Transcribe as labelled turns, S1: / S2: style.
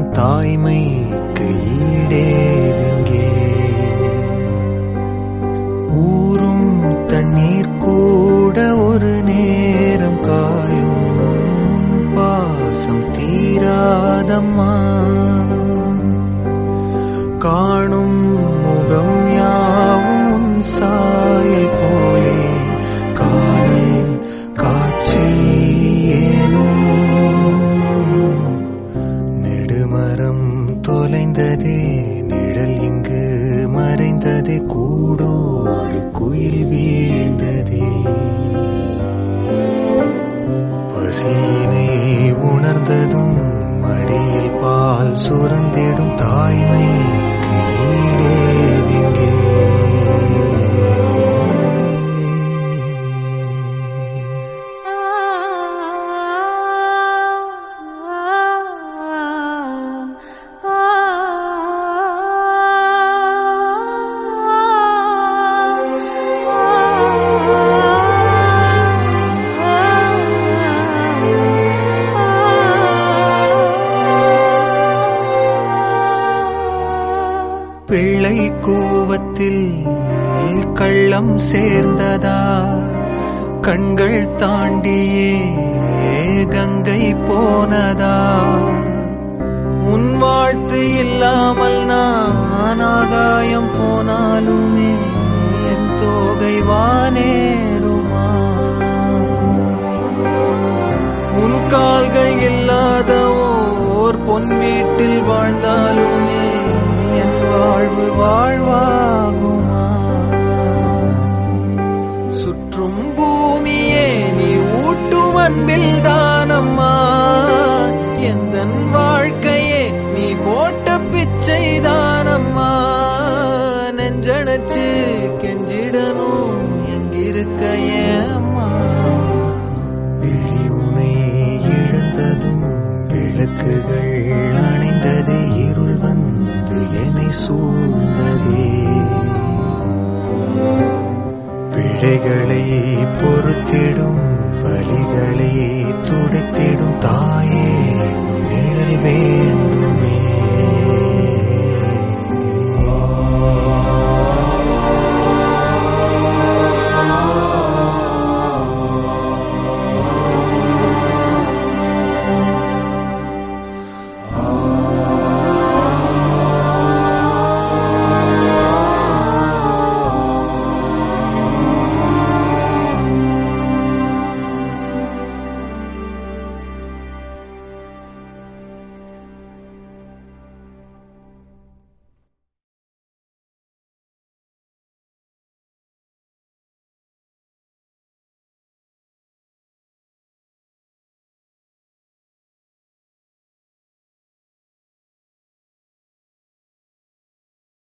S1: தாய்மைக்கு ஈடேதுங்கே ஊரும் தண்ணீர் கூட ஒரு நேரம் காயும் உன் பாசம் தீராதம்மா காணும் முகம் யாவும் உன் சாயல் போலே காணல் காட்சி ஏனோ நெடுமரம் தொலைந்ததே நிழல் இங்கு மறைந்ததே கூடோடு குயில் வீழ்ந்ததே பசியினை உணர்ந்ததும் மடியில் பால் சுரந்திடும் தாய்மைக்கு ஈடேதிங்கே பிள்ளை கூவத்தில் கள்ளம் சேர்ந்ததா கண்கள் தாண்டியே கங்கை போனதா உன் வாழ்த்து இல்லாமல் நான் ஆகாயம் போனாலுமே என் தோகை வானேருமா உன் கால்கள் இல்லாத ஓர் பொன் வீட்டில் வாழ்ந்தாலுமே என் வாழ்வு வாழ்வாகுமா சுற்றும் பூமியே நீ ஊட்டும் அன்பில் தானம்மா எந்த வாழ்க்கையே நீ போட்ட பிச்சை தானம்மா நெஞ்சடைச்சு கெஞ்சிடணும் எங்கிருக்க ஏம்மா விழி உனை இழந்ததும் விளக்குகள் அணைந்ததே இருள் வந்து என்னை சூழ்ந்ததே பிழைகளை பொறுத்து